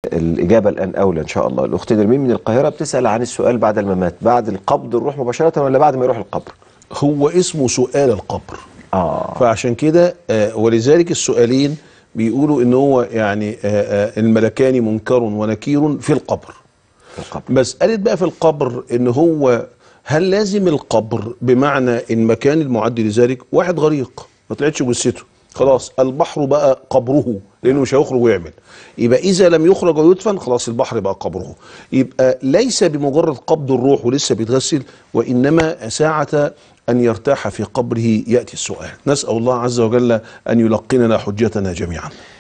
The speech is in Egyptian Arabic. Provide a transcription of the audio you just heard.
الإجابة الآن أولى إن شاء الله الأخت نرمين من القاهرة بتسأل عن السؤال بعد الممات بعد القبض الروح مباشرة ولا بعد ما يروح القبر هو اسمه سؤال القبر آه فعشان كده آه، ولذلك السؤالين بيقولوا ان هو يعني آه، آه، الملكان منكر ونكير في القبر في القبر مسألة بقى في القبر ان هو هل لازم القبر بمعنى المكان المعد لذلك واحد غريق ما طلعتش جثته خلاص البحر بقى قبره لانه مش هيخرج ويعمل يبقى اذا لم يخرج ويدفن خلاص البحر بقى قبره يبقى ليس بمجرد قبض الروح ولسه بيتغسل وانما ساعه ان يرتاح في قبره ياتي السؤال نسال الله عز وجل ان يلقننا حجتنا جميعا